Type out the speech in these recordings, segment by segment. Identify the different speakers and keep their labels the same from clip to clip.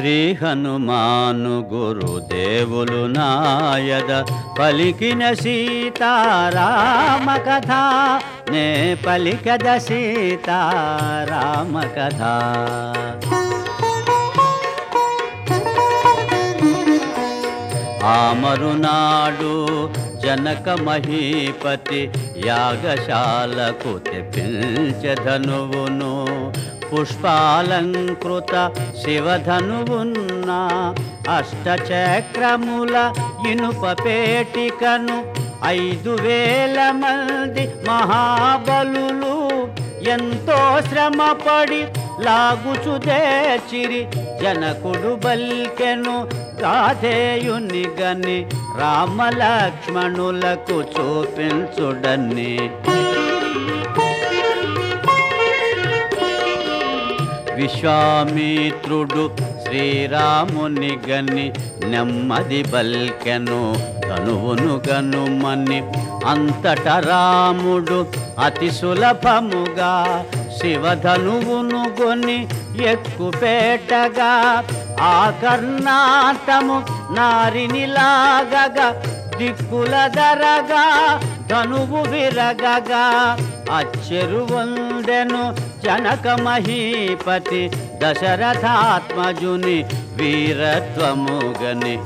Speaker 1: శ్రీ హనుమాను గురుదేవులు నాయద పలికిన సీతారామ కథ నే పలికద సీతారామ కథ ఆమరునాడు జనక మహీపతి యాగశాలకు తెప్పించధనువును పుష్పాలంకృత శివధనువున్న అష్టచక్రముల ఇనుప పేటికను ఐదు వేల మంది మహాబలులు ఎంతో శ్రమపడి లాగుచుదేచిరి జనకుడు బల్కెను గాధేయుని గని రామలక్ష్మణులకు చూపించుడని విశ్వామిత్రుడు శ్రీరాముని గని నెమ్మది బల్కెను ధనువును గనుమని అంతట రాముడు అతి సులభముగా శివధనువును గొని ఎక్కుపేటగా ఆ కర్ణాటము నారినిలాగగా దిక్కుల దరగా ధనువు విరగగా అచ్చెరువొందెను జనక మహీపతి దశరథాత్మజుని వీరత్వముగని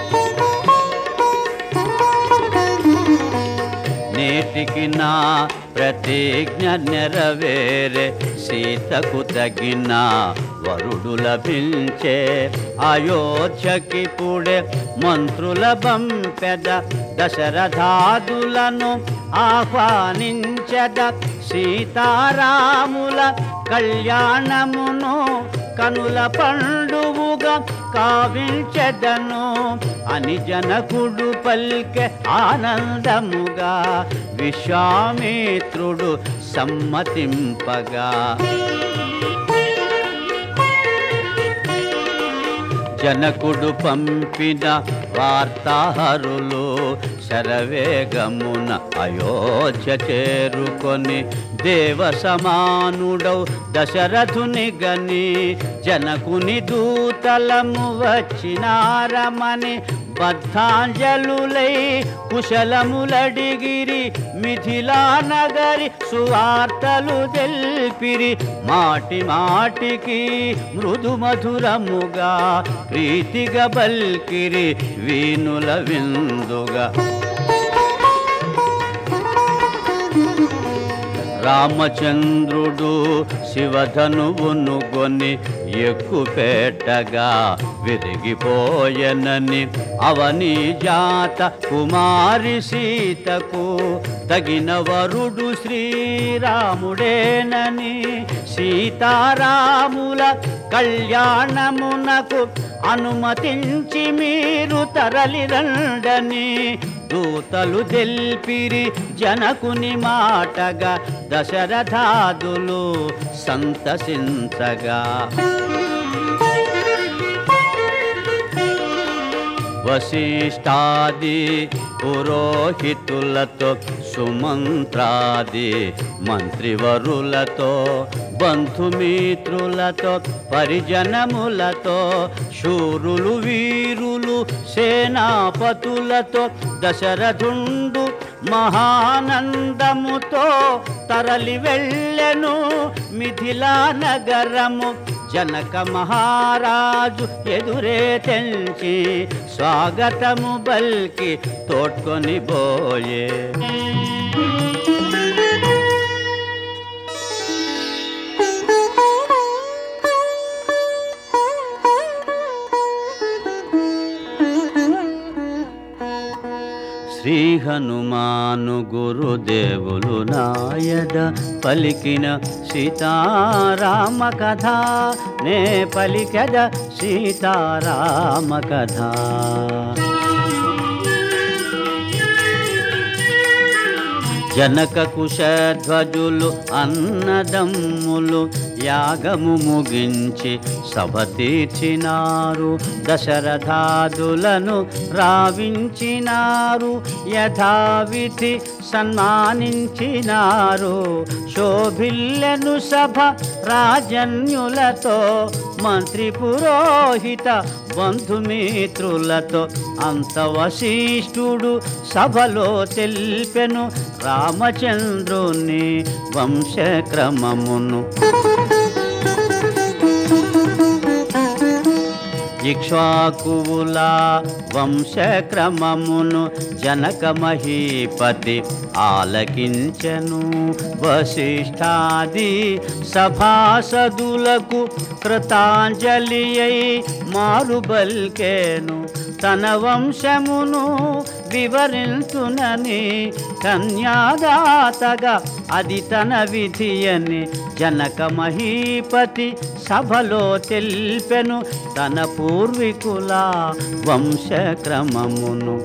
Speaker 1: నేటికి నా ప్రతిజ్ఞ నెరవేరే సీతకు తగిన వరుడు లభించే అయోధ్యకి పుడే మంత్రుల బంపెద దశరథాదులను ఆహ్వానించద సీతారాముల కళ్యాణమును కనుల పండువుగా కావించెదను అని జనకుడు పల్కె ఆనందముగా విశ్వామిత్రుడు సమ్మతింపగా జనకుడు పంపిన వార్తాహరులు శరవేగమున అయోధ్య చేరుకొని దేవ సమానుడౌ దశరథుని గని జనకుని దూతలము వచ్చినారమని బద్ధాంజలులై కుశలములడిగిరి మిథిలా నగరి సువార్తలు తెల్పిరి మాటి మాటికి మృదు మధురముగా ప్రీతిగా బల్కిరి వీనుల విందుగా రామచంద్రుడు శివధనువును గొని ఎక్కుపెట్టగా విరిగిపోయనని అవని జాత కుమారి సీతకు తగిన వరుడు శ్రీరాముడేనని సీతారాముల కళ్యాణమునకు అనుమతించి మీరు తరలిరండని దూతలు తెల్పిరి జనకుని మాటగా దశరథాదులు సంతసించగా వశిష్టాది పురోహితులతో సుమంత్రాది మంత్రివరులతో బంధుమిత్రులతో పరిజనములతో శూరులు వీరులు సేనాపతులతో దశరథుండు మహానందముతో తరలి వెళ్ళెను మిథిలా నగరము జనక మహారాజు ఎదురే తెంచి స్వాగతము బల్కి తోడ్కొని పోయే శ్రీ హనుమాను గురుదేవులు నాయద పలికిన సీతారామ కథ నే పలికద సీతారామ కథ జనక కుశధ్వజులు అన్నదమ్ములు యాగము ముగించి సభ తీర్చినారు దశరథాదులను రావించినారు యథావిధి సన్మానించినారు శోభిల్లెను సభ రాజన్యులతో మంత్రి పురోహిత బంధుమిత్రులతో అంత వశిష్ఠుడు సభలో తెల్పెను రామచంద్రుని వంశక్రమమును ఇక్ష్వాకువుల వంశక్రమమును జనక మహీపతి ఆలకించెను వశిష్ఠాది సభాసదులకు కృతాంజలి అయి మారుబల్కేను తన వంశమును వివరించునని కన్యాదాతగా అది తన విధి అని జనక మహీపతి సభలో తెల్పెను తన పూర్వీకుల వంశక్రమమును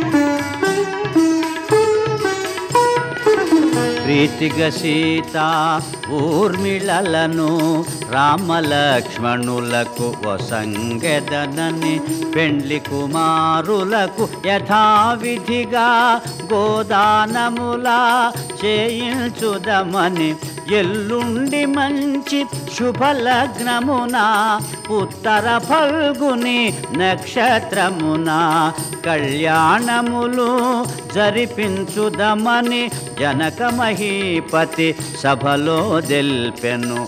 Speaker 1: ప్రీతిగ సీత ఊర్మిళలను రామలక్ష్మణులకు వసంగెదనని పెండ్లి కుమారులకు యథావిధిగా గోదానములా చేయించుదమని ఎల్లుండి మంచి శుభలగ్నమున ఉత్తర ఫల్గుని నక్షత్రమున కళ్యాణములు జరిపించుదమని జనక మహీపతి సభలో దెల్పెను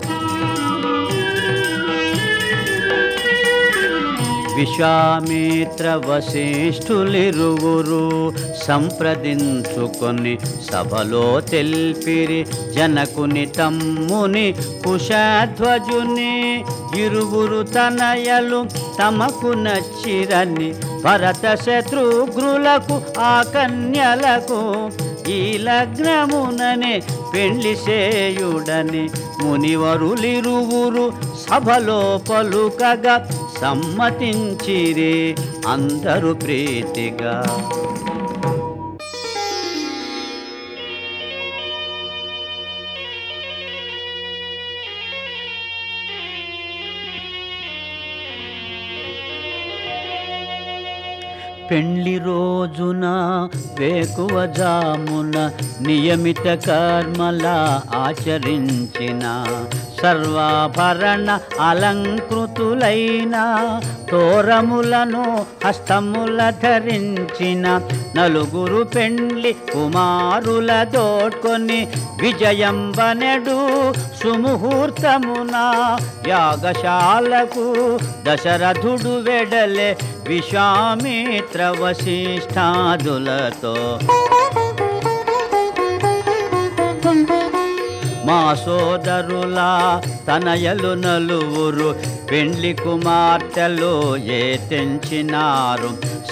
Speaker 1: విశ్వామిత్ర వశిష్ఠులిరువురు సంప్రదించుకొని సభలో తెల్పిరి జనకుని తమ్ముని కుశధ్వజుని ఇరువురు తనయలు తమకు నచ్చిరని భరత శత్రుఘ్నులకు ఆ కన్యలకు ఈ లగ్నముననే పెళ్లి చేయుడని మునివరులిరువురు సభలో పలుకగా సమ్మతించిరి అందరూ ప్రీతిగా పెళ్లి రోజున వేకువ జామున నియమిత కర్మల ఆచరించిన సర్వాభరణ అలంకృతులైన తోరములను హస్తముల ధరించిన నలుగురు పెండ్లి కుమారుల దోడ్కొని విజయంబనెడు సుముహూర్తమున యాగశాలకు దశరథుడు వెడలే విశ్వామిత్ర వశిష్ఠాదులతో మా సోదరుల తనయలు నలువురు పెండ్లి కుమార్తెలు ఏ తెంచినారు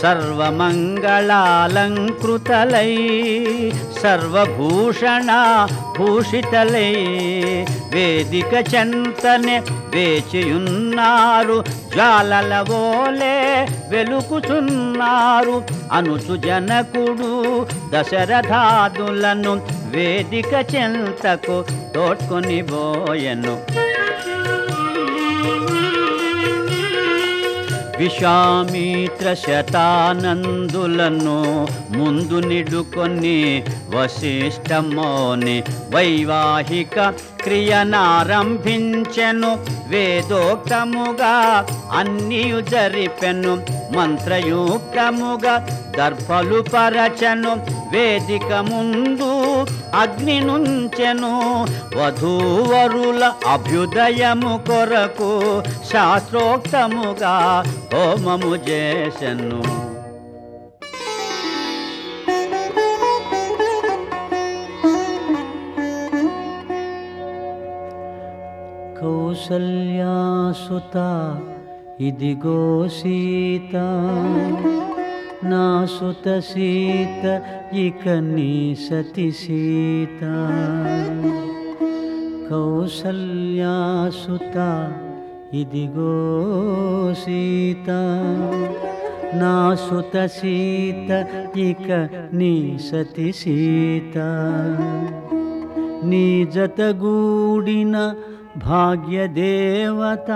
Speaker 1: సర్వమంగళాలంకృతలై సర్వభూషణ భూషితలై వేదిక చెంతనే వేచియున్నారు జ్వాలల ఓలే వెలుకుచున్నారు అనుచు జనకుడు దశరథాదులను వేదిక చెంతకు తోడ్కొని పోయెను విశ్వామిత్ర శతానందులను ముందు నిడుకొని వశిష్టమోని వైవాహిక క్రియనారంభించెను వేదోక్తముగా అన్నియు జరిపెను మంత్రయుక్తముగా దర్భలు పరచను వేదిక ముందు అగ్ని నుంచెను వధూవరుల అభ్యుదయము కొరకు శాస్త్రోక్తముగా హోమము చేసెను కౌసల్యాసుత ఇదిగో సీత నా సుత సీత ఇక నీ సతి సీత కౌసల్యాసుత ఇదిగో సీత నా సుత సీత ఇక నీ సతి సీత నీ జతగూడిన భాగ్యదేవత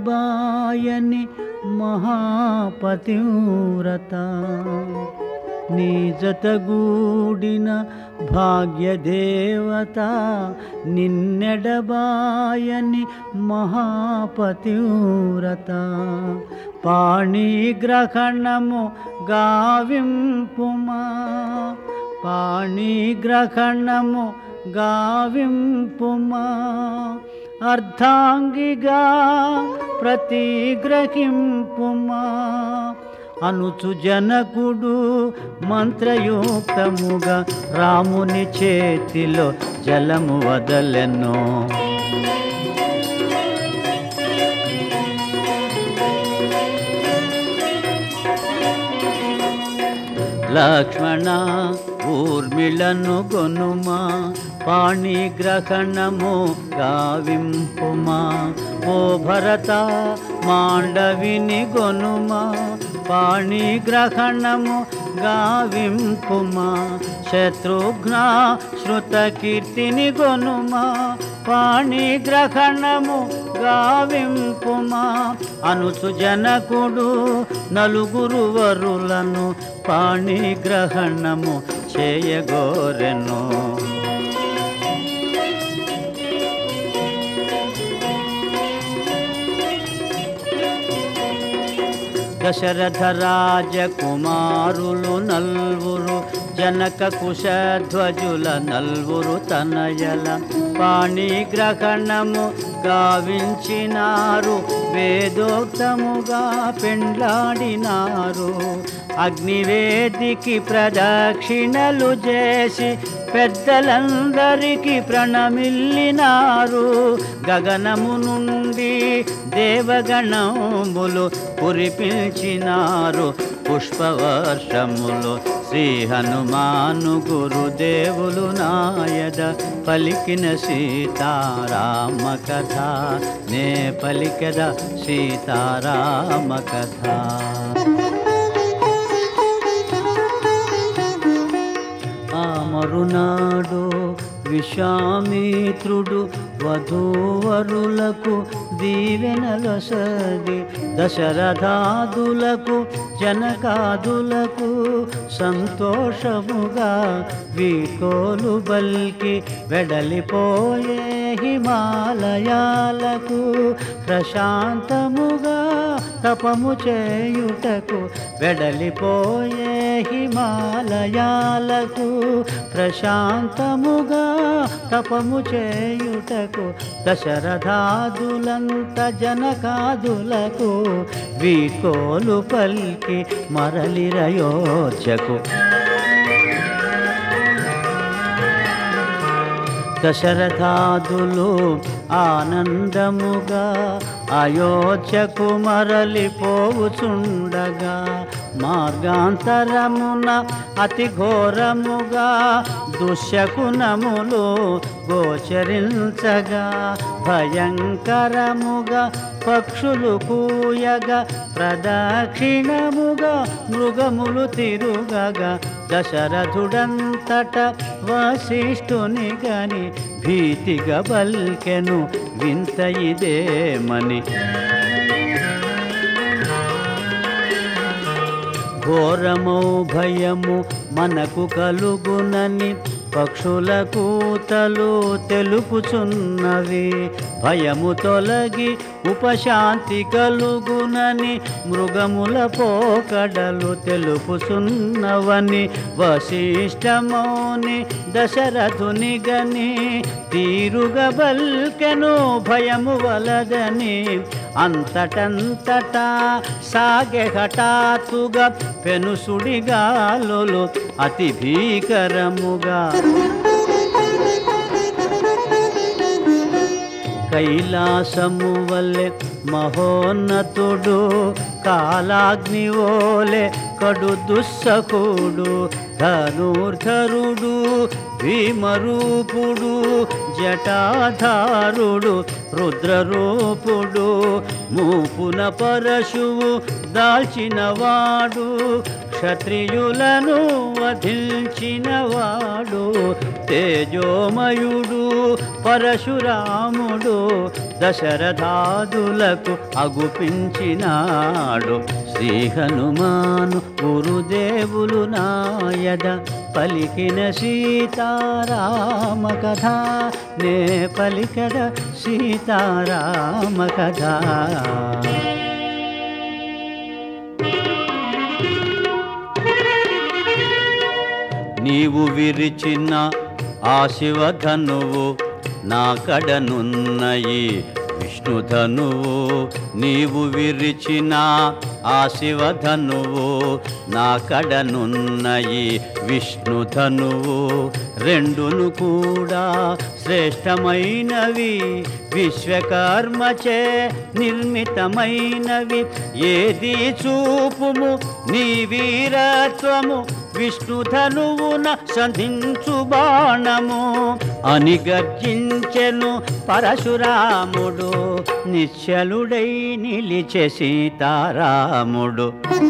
Speaker 1: నిన్నెడబాయని మహాపతివ్రత నీ జతగూడిన భాగ్యదేవత నిన్నెడబాయని మహాపతివ్రత పాణిగ్రహణము గావింపుమా పాణిగ్రహణము గావింపుమా అర్ధాంగిగా ప్రతిగ్రహింపుమా అనుచు జనకుడు మంత్రయుక్తముగా రాముని చేతిలో జలము వదలెను లక్ష్మణ ఊర్మిళను గొనుమా పాణిగ్రహణము గావింపుమా ఓ భరత మాండవిని గొనుమా పాణిగ్రహణము గావింపుమా శత్రుఘ్న శృత కీర్తిని గొనుమా పాణిగ్రహణము గావింపుమా అనుచు జనకుడు నలుగురు వరులను పాణిగ్రహణము చేయగోరెను దశరథ రాజకుమారులు నల్వురు జనక కుశధ్వజుల నల్వురు తనయల పాణిగ్రహణము గావించినారు వేదోక్తముగా పెండ్లాడినారు అగ్నివేదికి ప్రదక్షిణలు చేసి పెద్దలందరికీ ప్రణమిల్లినారు గగనము నుండి దేవగణములు కురిపించినారు పుష్పవర్షములు శ్రీ హనుమాను గురుదేవులు నాయద పలికిన సీతారామ కథ నే పలికద సీతారామ కథ ఆ మరునాడు విశ్వామిత్రుడు వధూవరులకు దీవెనలసది దశరథాదులకు జనకాదులకు సంతోషముగా వీకోలు బల్కి వెడలిపోయే హిమాలయాలకు ప్రశాంతముగా తపము చేయుటకు వెడలిపోయే హిమాలయాలకు ప్రశాంతముగా తపము చేయుటకు దశరథాదులంత జనకాదులకు వీకోలు పల్కి మరలిరయోధ్యకు దశరథాదులు ఆనందముగా అయోధ్యకు మరలిపోవుచుండగా మార్గాంతరమున అతి ఘోరముగా దుశ్శకునములు గోచరించగా భయంకరముగా పక్షులు కూయగా ప్రదక్షిణముగా మృగములు తిరుగగా దశరథుడంతట వశిష్ఠుని గని భీతిగా బల్కెను వింత ఇదేమని ఘోరమౌ భయము మనకు కలుగునని పక్షుల కూతలు తెలుపుచున్నవి భయము తొలగి ఉపశాంతి కలుగునని మృగముల పోకడలు తెలుపుచున్నవని వశిష్టమౌని దశరథుని గని తీరుగా బల్కెను భయము వలదని అంతటంతటా సాగే హఠాత్తుగా పెనుసుడిగాలులు అతి భీకరముగా కైలాసము వల్లే మహోన్నతుడు కాలాగ్ని ఓలే కడు దుస్సకుడు ధనుర్ధరుడు భీమరూపుడు జటాధారుడు రుద్రరూపుడు మూపున పరశువు దాల్చినవాడు క్షత్రియులను వధించిన వాడు తేజోమయుడు పరశురాముడు దశరథాదులకు అగుపించినాడు శ్రీ హనుమాను గురుదేవులు నాయద పలికిన సీతారామ కథ నే పలికద సీతారామ కథ నీవు విరిచిన ఆ శివధనువు నా కడనున్నయి విష్ణుధనువు నీవు విరిచిన ఆ శివధనువు నా కడనున్నయి విష్ణుధనువు రెండును కూడా శ్రేష్టమైనవి విశ్వకర్మచే నిర్మితమైనవి ఏది చూపుము నీ వీరత్వము విష్ణుధనువున సంధించు బాణము అని గర్జించెను పరశురాముడు నిశ్చలుడై నిలిచె సీతారాముడు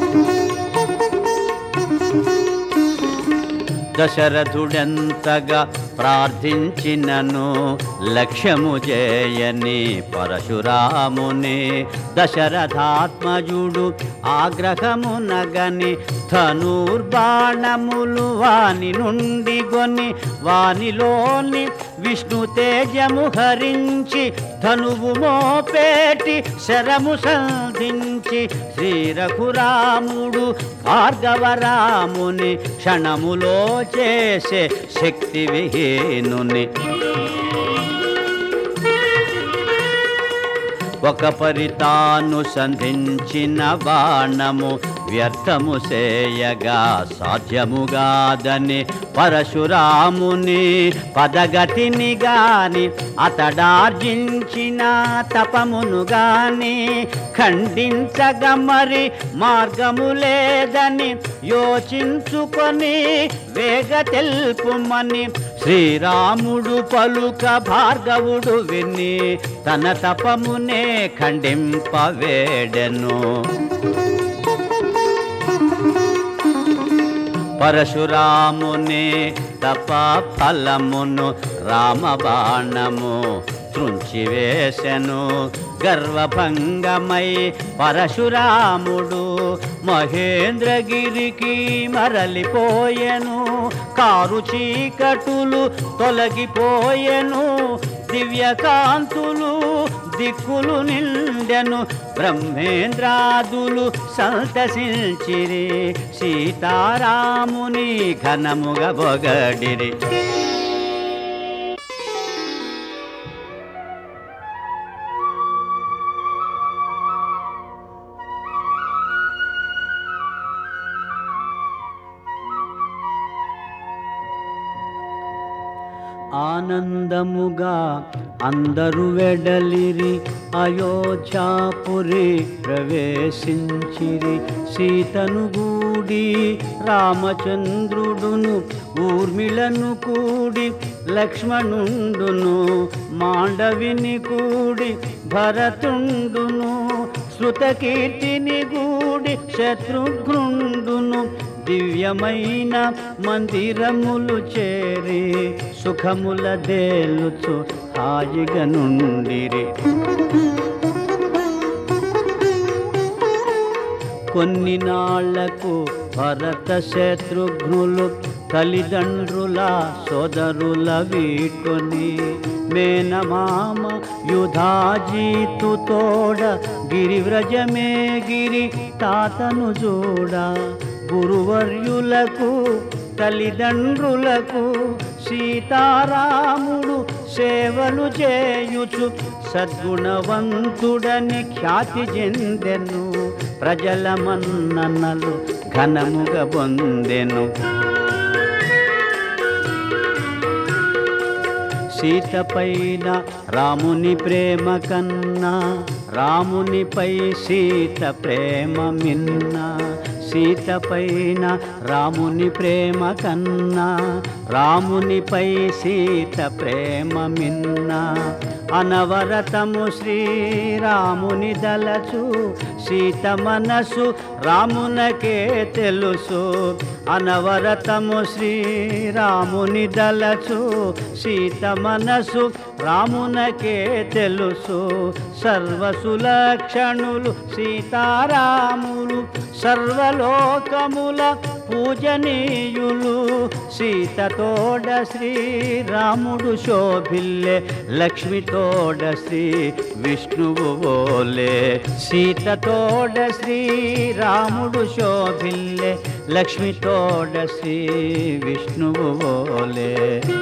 Speaker 1: దశరథుడెంతగా ప్రార్థించినను లక్ష్యము చేయని పరశురాముని దశరథాత్మజుడు ఆగ్రహము నగని ధనుర్బాణములు వాని నుండి గొని వానిలోని విష్ణు తేజము హరించి ధనువు మోపేటి శరము సంధించి శ్రీ రఘురాముడు భార్గవరాముని క్షణములో చేసే శక్తి విహీనుని ఒక పరితాను సంధించిన బాణము వ్యర్థము చేయగా సాధ్యముగాదని పరశురాముని పదగతిని గాని అతడార్జించిన తపమును గాని ఖండించగా మరి మార్గము లేదని యోచించుకొని వేగ తెలుపుమని శ్రీరాముడు పలుక భార్గవుడు విని తన తపమునే ఖండింపవేడెను పరశురాముని తప ఫలమును రామబాణము త్రుంచివేశను గర్వభంగమై పరశురాముడు మహేంద్రగిరికి మరలిపోయెను కారు చీకటులు తొలగిపోయెను దివ్యకాంతులు దిక్కులు నిండెను బ్రహ్మేంద్రాదులు సంతసించిరి సీతారాముని ఘనముగ బొగడిరి ఆనందముగా అందరు వెడలిరి అయోధ్యాపురి ప్రవేశించిరి సీతను గూడి రామచంద్రుడును ఊర్మిళను కూడి లక్ష్మణుండును మాండవిని కూడి భరతుండును శృతకీర్తిని గూడి శత్రుఘ్నుండును దివ్యమైన మందిరములు చేరి సుఖముల దేలుచు హాయిగా నుండిరి కొన్ని నాళ్లకు భరత శత్రుఘ్నులు తల్లిదండ్రుల సోదరుల వీడ్కొని మేనమామ యుధాజీతు తోడ గిరివ్రజమే గిరి తాతను చూడ గురువర్యులకు తల్లిదండ్రులకు సీతారాముడు సేవలు చేయుచు సద్గుణవంతుడని ఖ్యాతి చెందెను ప్రజల మన్ననలు ఘనముగా పొందెను సీత పైన రాముని ప్రేమ కన్నా రామునిపై సీత ప్రేమ మిన్న సీత పైన రాముని ప్రేమ కన్నా రామునిపై సీత ప్రేమ మిన్న అనవరతము శ్రీరాముని దలచు సీత మనసు రామునకే తెలుసు అనవరతము శ్రీరాముని దలచు సీత మనసు రామునకే తెలుసు సర్వసులక్షణులు సీతారాములు సర్వలోకముల పూజనీయులు సీతతోడ శ్రీరాముడు శోభిల్లే లక్ష్మితోడ శ్రీ విష్ణువు ఓలే సీతతోడ శ్రీరాముడు శోభిల్లే లక్ష్మితోడ శ్రీ విష్ణువు ఓలే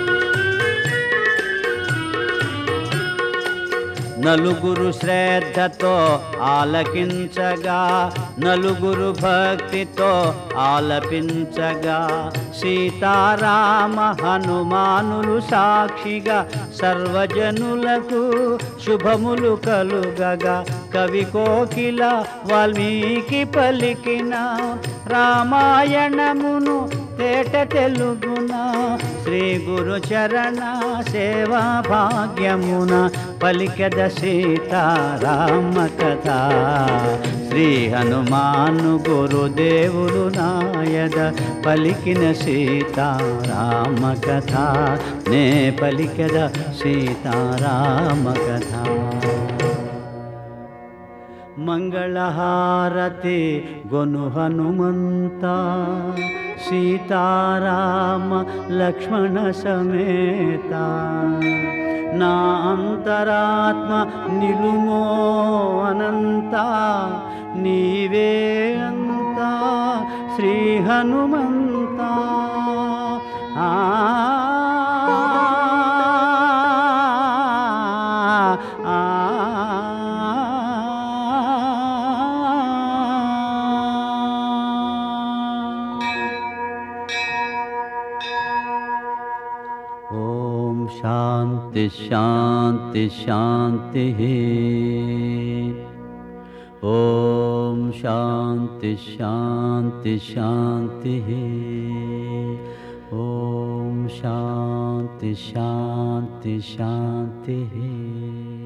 Speaker 1: నలుగురు శ్రద్ధతో ఆలకించగా నలుగురు భక్తితో ఆలపించగా సీతారామ హనుమానులు సాక్షిగా సర్వజనులకు శుభములు కలుగగా కవి కోకిల వాల్మీకి పలికిన రామాయణమును తేట తెలుగున శ్రీ గురు చరణ సేవా భాగ్యమున పలికద సీతారామ కథ శ్రీ హనుమాను గురుదేవులు నాయద పలికిన సీతారామ కథ నే పలికద సీతారామ కథ మంగళహారతి గొను హనుమంత సీతారామ లక్ష్మణ సమేత నా అంతరాత్మ నిలుమో అనంత నీవే అంత శ్రీ హనుమంత ఆ ఓం శాంతి శాంతి శాంతి ఓం శాంతి శాంతి శాంతి ఓం శాంతి శాంతి శాంతి